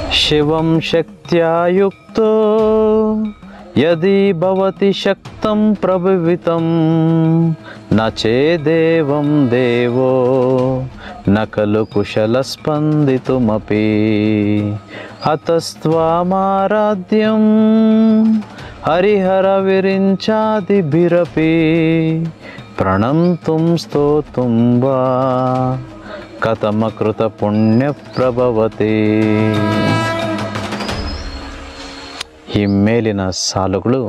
ಶಿವಂ ಶಕ್ತ್ಯಾ ಯುಕ್ತೋ ಯದಿ ಭವತಿ ಶಕ್ತಂ ಪ್ರಭವಿತಂ ನ ಚೇದೇವಂ ದೇವೋ ನ ಖಲು ಕುಶಲ ಸ್ಪಂದಿತುಮಪಿ ಅತಸ್ತ್ವಾಮಾರಾಧ್ಯಂ ಹರಿಹರ ವಿರಿಂಚಾದಿಭಿರಪಿ ಪ್ರಣಂತುಂ ಸ್ತೋತುಂ ವಾ ಕಥಮಕೃತ ಪುಣ್ಯ ಪ್ರಭವತಿ ಈ ಮೇಲಿನ ಸಾಲುಗಳು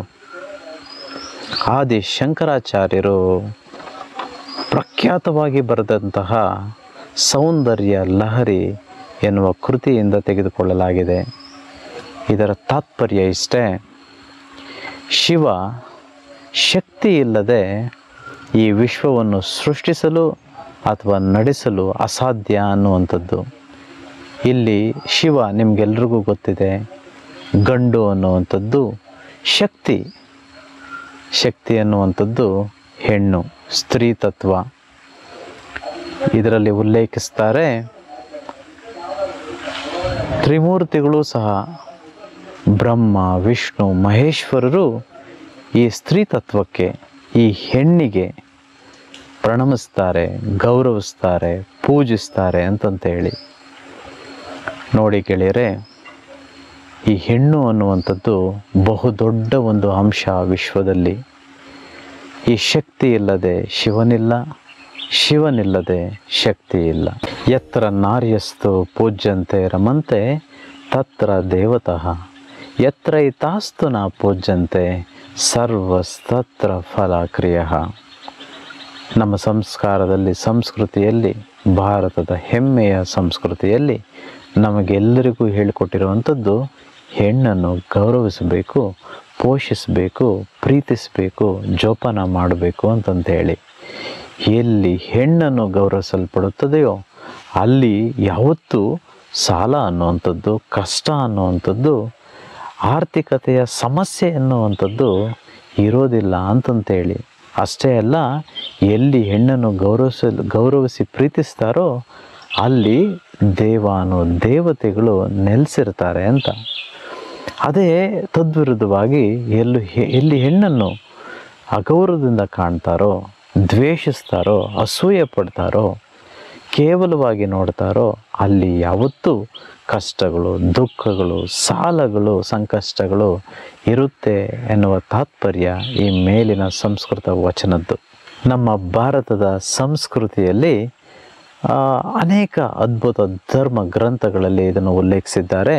ಆದಿ ಶಂಕರಾಚಾರ್ಯರು ಪ್ರಖ್ಯಾತವಾಗಿ ಬರೆದಂತಹ ಸೌಂದರ್ಯ ಲಹರಿ ಎನ್ನುವ ಕೃತಿಯಿಂದ ತೆಗೆದುಕೊಳ್ಳಲಾಗಿದೆ ಇದರ ತಾತ್ಪರ್ಯ ಇಷ್ಟೇ ಶಿವ ಶಕ್ತಿ ಇಲ್ಲದೆ ಈ ವಿಶ್ವವನ್ನು ಸೃಷ್ಟಿಸಲು ಅಥವಾ ನಡೆಸಲು ಅಸಾಧ್ಯ ಅನ್ನುವಂಥದ್ದು ಇಲ್ಲಿ ಶಿವ ನಿಮಗೆಲ್ರಿಗೂ ಗೊತ್ತಿದೆ ಗಂಡು ಅನ್ನುವಂಥದ್ದು ಶಕ್ತಿ ಶಕ್ತಿ ಅನ್ನುವಂಥದ್ದು ಹೆಣ್ಣು ಸ್ತ್ರೀ ತತ್ವ ಇದರಲ್ಲಿ ಉಲ್ಲೇಖಿಸ್ತಾರೆ ತ್ರಿಮೂರ್ತಿಗಳು ಸಹ ಬ್ರಹ್ಮ ವಿಷ್ಣು ಮಹೇಶ್ವರರು ಈ ಸ್ತ್ರೀ ತತ್ವಕ್ಕೆ ಈ ಹೆಣ್ಣಿಗೆ ಪ್ರಣಮಿಸ್ತಾರೆ ಗೌರವಿಸ್ತಾರೆ ಪೂಜಿಸ್ತಾರೆ ಅಂತಂತೇಳಿ ನೋಡಿ ಗೆಳೆಯರೆ ಈ ಹೆಣ್ಣು ಅನ್ನುವಂಥದ್ದು ಬಹುದೊಡ್ಡ ಒಂದು ಅಂಶ ವಿಶ್ವದಲ್ಲಿ ಈ ಶಕ್ತಿ ಇಲ್ಲದೆ ಶಿವನಿಲ್ಲ ಶಿವನಿಲ್ಲದೆ ಶಕ್ತಿ ಇಲ್ಲ ಯತ್ರ ನಾರ್ಯಸ್ತು ಪೂಜ್ಯಂತೆ ರಮಂತೆ ತತ್ರ ದೇವತಃ ಯತ್ರ ಇತಾಸ್ತು ನ ಪೂಜ್ಯಂತೆ ಸರ್ವಸ್ತತ್ರ ಫಲಕ್ರಿಯ ನಮ್ಮ ಸಂಸ್ಕಾರದಲ್ಲಿ ಸಂಸ್ಕೃತಿಯಲ್ಲಿ ಭಾರತದ ಹೆಮ್ಮೆಯ ಸಂಸ್ಕೃತಿಯಲ್ಲಿ ನಮಗೆಲ್ಲರಿಗೂ ಹೇಳಿಕೊಟ್ಟಿರುವಂಥದ್ದು ಹೆಣ್ಣನ್ನು ಗೌರವಿಸಬೇಕು ಪೋಷಿಸಬೇಕು ಪ್ರೀತಿಸಬೇಕು ಜೋಪಾನ ಮಾಡಬೇಕು ಅಂತಂತ ಹೇಳಿ ಎಲ್ಲಿ ಹೆಣ್ಣನ್ನು ಗೌರವಿಸಲ್ಪಡುತ್ತದೆಯೋ ಅಲ್ಲಿ ಯಾವತ್ತೂ ಸಾಲ ಅನ್ನುವಂಥದ್ದು ಕಷ್ಟ ಅನ್ನುವಂಥದ್ದು ಆರ್ಥಿಕತೆಯ ಸಮಸ್ಯೆ ಅನ್ನುವಂಥದ್ದು ಇರೋದಿಲ್ಲ ಅಂತಂತೇಳಿ ಅಷ್ಟೇ ಅಲ್ಲ ಎಲ್ಲಿ ಹೆಣ್ಣನ್ನು ಗೌರವಿಸಲು ಗೌರವಿಸಿ ಪ್ರೀತಿಸ್ತಾರೋ ಅಲ್ಲಿ ದೇವಾನು ದೇವತೆಗಳು ನೆಲೆಸಿರ್ತಾರೆ ಅಂತ ಅದೇ ತದ್ವಿರುದ್ಧವಾಗಿ ಎಲ್ಲು ಹೆ- ಎಲ್ಲಿ ಹೆಣ್ಣನ್ನು ಅಗೌರವದಿಂದ ಕಾಣ್ತಾರೋ ದ್ವೇಷಿಸ್ತಾರೋ ಅಸೂಯೆ ಪಡ್ತಾರೋ ಕೇವಲವಾಗಿ ನೋಡ್ತಾರೋ ಅಲ್ಲಿ ಯಾವತ್ತೂ ಕಷ್ಟಗಳು ದುಃಖಗಳು ಸಾಲಗಳು ಸಂಕಷ್ಟಗಳು ಇರುತ್ತೆ ಎನ್ನುವ ತಾತ್ಪರ್ಯ ಈ ಮೇಲಿನ ಸಂಸ್ಕೃತ ವಚನದ್ದು ನಮ್ಮ ಭಾರತದ ಸಂಸ್ಕೃತಿಯಲ್ಲಿ ಆ, ಅನೇಕ ಅದ್ಭುತ ಧರ್ಮ ಗ್ರಂಥಗಳಲ್ಲಿ ಇದನ್ನು ಉಲ್ಲೇಖಿಸಿದ್ದಾರೆ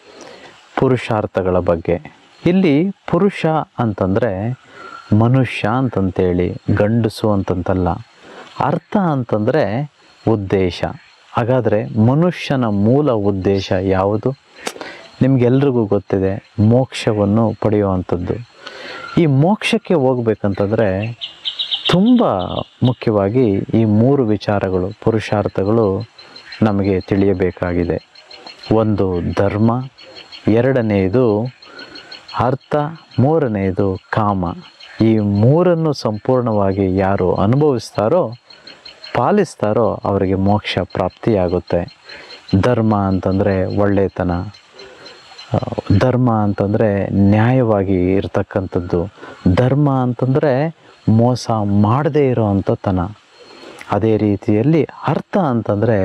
ಪುರುಷಾರ್ಥಗಳ ಬಗ್ಗೆ ಇಲ್ಲಿ ಪುರುಷ ಅಂತಂದರೆ ಮನುಷ್ಯ ಅಂತಂತೇಳಿ ಗಂಡಸು ಅಂತಂತಲ್ಲ ಅರ್ಥ ಅಂತಂದರೆ ಉದ್ದೇಶ ಹಾಗಾದರೆ ಮನುಷ್ಯನ ಮೂಲ ಉದ್ದೇಶ ಯಾವುದು ನಿಮಗೆಲ್ರಿಗೂ ಗೊತ್ತಿದೆ ಮೋಕ್ಷವನ್ನು ಪಡೆಯುವಂಥದ್ದು ಈ ಮೋಕ್ಷಕ್ಕೆ ಹೋಗ್ಬೇಕಂತಂದರೆ ತುಂಬ ಮುಖ್ಯವಾಗಿ ಈ ಮೂರು ವಿಚಾರಗಳು ಪುರುಷಾರ್ಥಗಳು ನಮಗೆ ತಿಳಿಯಬೇಕಾಗಿದೆ ಒಂದು ಧರ್ಮ ಎರಡನೆಯದು ಅರ್ಥ ಮೂರನೆಯದು ಕಾಮ ಈ ಮೂರನ್ನು ಸಂಪೂರ್ಣವಾಗಿ ಯಾರು ಅನುಭವಿಸ್ತಾರೋ ಪಾಲಿಸ್ತಾರೋ ಅವರಿಗೆ ಮೋಕ್ಷ ಪ್ರಾಪ್ತಿಯಾಗುತ್ತೆ ಧರ್ಮ ಅಂತಂದರೆ ಒಳ್ಳೆಯತನ ಆ, ಧರ್ಮ ಅಂತಂದರೆ ನ್ಯಾಯವಾಗಿ ಇರ್ತಕ್ಕಂಥದ್ದು ಧರ್ಮ ಅಂತಂದರೆ ಮೋಸ ಮಾಡದೇ ಇರೋವಂಥ ತನ ಅದೇ ರೀತಿಯಲ್ಲಿ ಅರ್ಥ ಅಂತಂದರೆ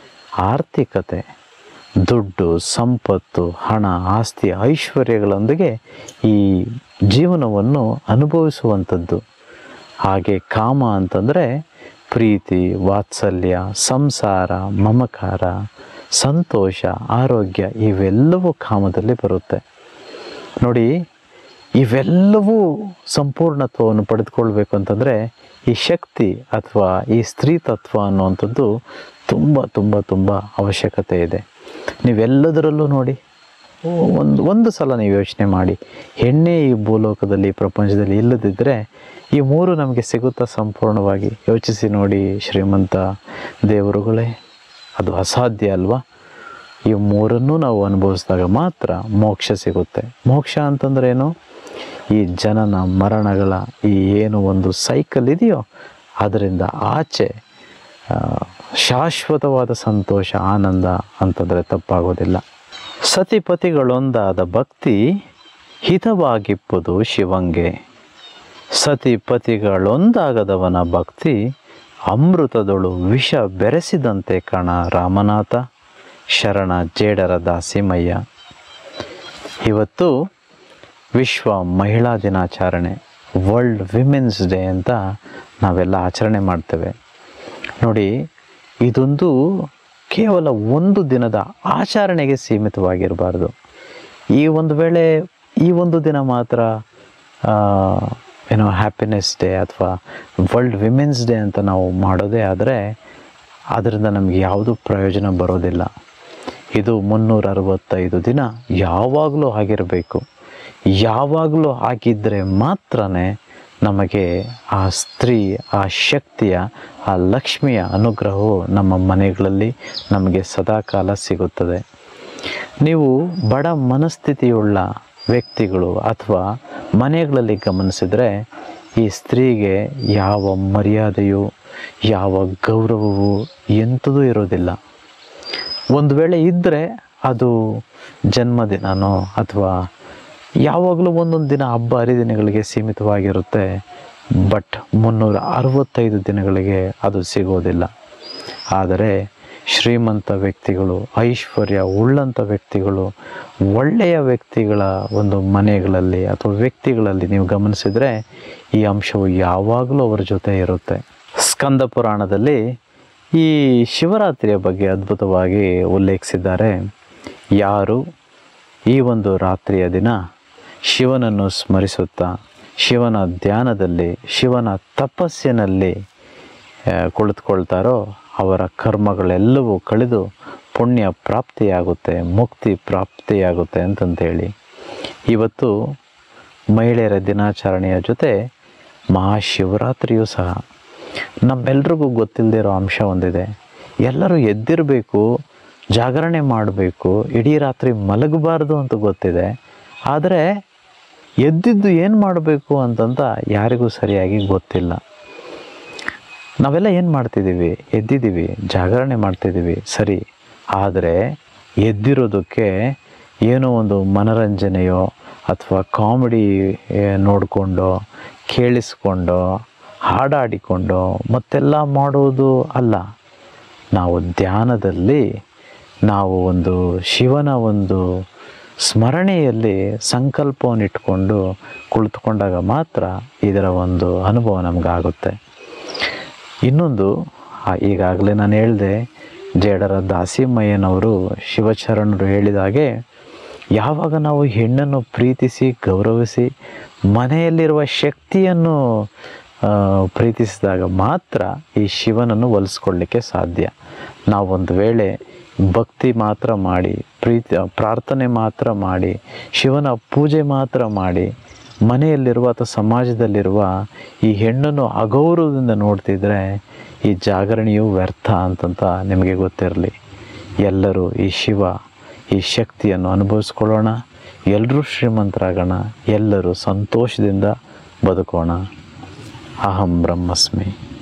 ಆರ್ಥಿಕತೆ ದುಡ್ಡು ಸಂಪತ್ತು ಹಣ ಆಸ್ತಿ ಐಶ್ವರ್ಯಗಳೊಂದಿಗೆ ಈ ಜೀವನವನ್ನು ಅನುಭವಿಸುವಂಥದ್ದು ಹಾಗೆ ಕಾಮ ಅಂತಂದರೆ ಪ್ರೀತಿ ವಾತ್ಸಲ್ಯ ಸಂಸಾರ ಮಮಕಾರ ಸಂತೋಷ ಆರೋಗ್ಯ ಇವೆಲ್ಲವೂ ಕಾಮದಲ್ಲಿ ಬರುತ್ತೆ ನೋಡಿ ಇವೆಲ್ಲವೂ ಸಂಪೂರ್ಣತ್ವವನ್ನು ಪಡೆದುಕೊಳ್ಬೇಕು ಅಂತಂದರೆ ಈ ಶಕ್ತಿ ಅಥವಾ ಈ ಸ್ತ್ರೀ ತತ್ವ ಅನ್ನುವಂಥದ್ದು ತುಂಬ ತುಂಬ ತುಂಬ ಅವಶ್ಯಕತೆ ಇದೆ ನೀವೆಲ್ಲದರಲ್ಲೂ ನೋಡಿ ಒಂದು ಒಂದು ಸಲ ನೀವು ಯೋಚನೆ ಮಾಡಿ ಹೆಣ್ಣೆ ಈ ಭೂಲೋಕದಲ್ಲಿ ಈ ಪ್ರಪಂಚದಲ್ಲಿ ಇಲ್ಲದಿದ್ದರೆ ಈ ಮೂರು ನಮಗೆ ಸಿಗುತ್ತಾ ಸಂಪೂರ್ಣವಾಗಿ ಯೋಚಿಸಿ ನೋಡಿ ಶ್ರೀಮಂತ ದೇವರುಗಳೇ ಅದು ಅಸಾಧ್ಯ ಅಲ್ವಾ ಈ ಮೂರನ್ನೂ ನಾವು ಅನುಭವಿಸಿದಾಗ ಮಾತ್ರ ಮೋಕ್ಷ ಸಿಗುತ್ತೆ ಮೋಕ್ಷ ಅಂತಂದ್ರೆ ಏನು ಈ ಜನನ ಮರಣಗಳ ಈ ಏನು ಒಂದು ಸೈಕಲ್ ಇದೆಯೋ ಅದರಿಂದ ಆಚೆ ಆ, ಶಾಶ್ವತವಾದ ಸಂತೋಷ ಆನಂದ ಅಂತಂದರೆ ತಪ್ಪಾಗೋದಿಲ್ಲ ಸತಿಪತಿಗಳೊಂದಾದ ಭಕ್ತಿ ಹಿತವಾಗಿಪ್ಪುದು ಶಿವಂಗೆ ಸತಿಪತಿಗಳೊಂದಾಗದವನ ಭಕ್ತಿ ಅಮೃತದೊಳು ವಿಷ ಬೆರೆಸಿದಂತೆ ಕಣ ರಾಮನಾಥ ಶರಣ ಜೇಡರ ದಾಸಿಮಯ್ಯ ಇವತ್ತು ವಿಶ್ವ ಮಹಿಳಾ ದಿನಾಚರಣೆ ವರ್ಲ್ಡ್ ವಿಮೆನ್ಸ್ ಡೇ ಅಂತ ನಾವೆಲ್ಲ ಆಚರಣೆ ಮಾಡ್ತೇವೆ ನೋಡಿ ಇದೊಂದು ಕೇವಲ ಒಂದು ದಿನದ ಆಚರಣೆಗೆ ಸೀಮಿತವಾಗಿರಬಾರ್ದು ಈ ಒಂದು ವೇಳೆ ಈ ಒಂದು ದಿನ ಮಾತ್ರ ಆ, ಏನೋ ಹ್ಯಾಪಿನೆಸ್ ಡೇ ಅಥವಾ ವರ್ಲ್ಡ್ ವಿಮೆನ್ಸ್ ಡೇ ಅಂತ ನಾವು ಮಾಡೋದೇ ಆದರೆ ಅದರಿಂದ ನಮಗೆ ಯಾವುದೂ ಪ್ರಯೋಜನ ಬರೋದಿಲ್ಲ ಇದು ಮುನ್ನೂರ ಅರವತ್ತೈದು ದಿನ ಯಾವಾಗಲೂ ಆಗಿರಬೇಕು ಯಾವಾಗಲೂ ಆಗಿದ್ದರೆ ಮಾತ್ರ ನಮಗೆ ಆ ಸ್ತ್ರೀ ಆ ಶಕ್ತಿಯ ಆ ಲಕ್ಷ್ಮಿಯ ಅನುಗ್ರಹವು ನಮ್ಮ ಮನೆಗಳಲ್ಲಿ ನಮಗೆ ಸದಾಕಾಲ ಸಿಗುತ್ತದೆ ನೀವು ಬಡ ಮನಸ್ಥಿತಿಯುಳ್ಳ ವ್ಯಕ್ತಿಗಳು ಅಥವಾ ಮನೆಗಳಲ್ಲಿ ಗಮನಿಸಿದರೆ ಈ ಸ್ತ್ರೀಗೆ ಯಾವ ಮರ್ಯಾದೆಯು ಯಾವ ಗೌರವವು ಎಂಥದೂ ಇರೋದಿಲ್ಲ ಒಂದು ವೇಳೆ ಇದ್ದರೆ ಅದು ಜನ್ಮದಿನನೋ ಅಥವಾ ಯಾವಾಗಲೂ ಒಂದೊಂದು ದಿನ ಹಬ್ಬ ಹರಿದಿನಗಳಿಗೆ ಸೀಮಿತವಾಗಿರುತ್ತೆ ಬಟ್ ಮುನ್ನೂರ ಅರವತ್ತೈದು ದಿನಗಳಿಗೆ ಅದು ಸಿಗೋದಿಲ್ಲ ಆದರೆ ಶ್ರೀಮಂತ ವ್ಯಕ್ತಿಗಳು ಐಶ್ವರ್ಯ ಉಳ್ಳಂಥ ವ್ಯಕ್ತಿಗಳು ಒಳ್ಳೆಯ ವ್ಯಕ್ತಿಗಳ ಒಂದು ಮನೆಗಳಲ್ಲಿ ಅಥವಾ ವ್ಯಕ್ತಿಗಳಲ್ಲಿ ನೀವು ಗಮನಿಸಿದರೆ ಈ ಅಂಶವು ಯಾವಾಗಲೂ ಅವರ ಜೊತೆ ಇರುತ್ತೆ ಸ್ಕಂದ ಪುರಾಣದಲ್ಲಿ ಈ ಶಿವರಾತ್ರಿಯ ಬಗ್ಗೆ ಅದ್ಭುತವಾಗಿ ಉಲ್ಲೇಖಿಸಿದ್ದಾರೆ ಯಾರು ಈ ಒಂದು ರಾತ್ರಿಯ ದಿನ ಶಿವನನ್ನು ಸ್ಮರಿಸುತ್ತಾ ಶಿವನ ಧ್ಯಾನದಲ್ಲಿ ಶಿವನ ತಪಸ್ಸಿನಲ್ಲಿ ಆ, ಕುಳಿತುಕೊಳ್ತಾರೋ ಅವರ ಕರ್ಮಗಳೆಲ್ಲವೂ ಕಳೆದು ಪುಣ್ಯ ಪ್ರಾಪ್ತಿಯಾಗುತ್ತೆ ಮುಕ್ತಿ ಪ್ರಾಪ್ತಿಯಾಗುತ್ತೆ ಅಂತಂತೇಳಿ ಇವತ್ತು ಮಹಿಳೆಯರ ದಿನಾಚರಣೆಯ ಜೊತೆ ಮಹಾಶಿವರಾತ್ರಿಯೂ ಸಹ ನಮ್ಮೆಲ್ರಿಗೂ ಗೊತ್ತಿಲ್ಲದೆ ಇರೋ ಅಂಶ ಒಂದಿದೆ ಎಲ್ಲರೂ ಎದ್ದಿರಬೇಕು ಜಾಗರಣೆ ಮಾಡಬೇಕು ಇಡೀ ರಾತ್ರಿ ಮಲಗಬಾರ್ದು ಅಂತ ಗೊತ್ತಿದೆ ಆದರೆ ಎದ್ದಿದ್ದು ಏನು ಮಾಡಬೇಕು ಅಂತಂತ ಯಾರಿಗೂ ಸರಿಯಾಗಿ ಗೊತ್ತಿಲ್ಲ ನಾವೆಲ್ಲ ಏನು ಮಾಡ್ತಿದ್ದೀವಿ ಎದ್ದಿದ್ದೀವಿ ಜಾಗರಣೆ ಮಾಡ್ತಿದ್ದೀವಿ ಸರಿ ಆದರೆ ಎದ್ದಿರೋದಕ್ಕೆ ಏನೋ ಒಂದು ಮನರಂಜನೆಯೋ ಅಥವಾ ಕಾಮಿಡಿ ನೋಡಿಕೊಂಡು ಕೇಳಿಸ್ಕೊಂಡು ಹಾಡಾಡಿಕೊಂಡು ಮತ್ತೆಲ್ಲ ಮಾಡೋದು ಅಲ್ಲ ನಾವು ಧ್ಯಾನದಲ್ಲಿ ನಾವು ಒಂದು ಶಿವನ ಒಂದು ಸ್ಮರಣೆಯಲ್ಲಿ ಸಂಕಲ್ಪವನ್ನು ಇಟ್ಕೊಂಡು ಕುಳಿತುಕೊಂಡಾಗ ಮಾತ್ರ ಇದರ ಒಂದು ಅನುಭವ ನಮಗಾಗುತ್ತೆ ಇನ್ನೊಂದು ಆ, ಈಗಾಗಲೇ ನಾನು ಹೇಳಿದೆ ಜೇಡರ ದಾಸಿಮಯ್ಯನವರು ಶಿವಚರಣರು ಹೇಳಿದ ಹಾಗೆ ಯಾವಾಗ ನಾವು ಹೆಣ್ಣನ್ನು ಪ್ರೀತಿಸಿ ಗೌರವಿಸಿ ಮನೆಯಲ್ಲಿರುವ ಶಕ್ತಿಯನ್ನು ಆ, ಪ್ರೀತಿಸಿದಾಗ ಮಾತ್ರ ಈ ಶಿವನನ್ನು ಒಲಿಸ್ಕೊಳ್ಳಿಕ್ಕೆ ಸಾಧ್ಯ ನಾವೊಂದು ವೇಳೆ ಭಕ್ತಿ ಮಾತ್ರ ಮಾಡಿ ಪ್ರೀತಿ ಪ್ರಾರ್ಥನೆ ಮಾತ್ರ ಮಾಡಿ ಶಿವನ ಪೂಜೆ ಮಾತ್ರ ಮಾಡಿ ಮನೆಯಲ್ಲಿರುವ ಅಥವಾ ಸಮಾಜದಲ್ಲಿರುವ ಈ ಹೆಣ್ಣನ್ನು ಅಗೌರವದಿಂದ ನೋಡ್ತಿದ್ರೆ ಈ ಜಾಗರಣೆಯು ವ್ಯರ್ಥ ಅಂತಂತ ನಿಮಗೆ ಗೊತ್ತಿರಲಿ ಎಲ್ಲರೂ ಈ ಶಿವ ಈ ಶಕ್ತಿಯನ್ನು ಅನುಭವಿಸ್ಕೊಳ್ಳೋಣ ಎಲ್ಲರೂ ಶ್ರೀಮಂತರಾಗೋಣ ಎಲ್ಲರೂ ಸಂತೋಷದಿಂದ ಬದುಕೋಣ ಅಹಂ ಬ್ರಹ್ಮಸ್ಮಿ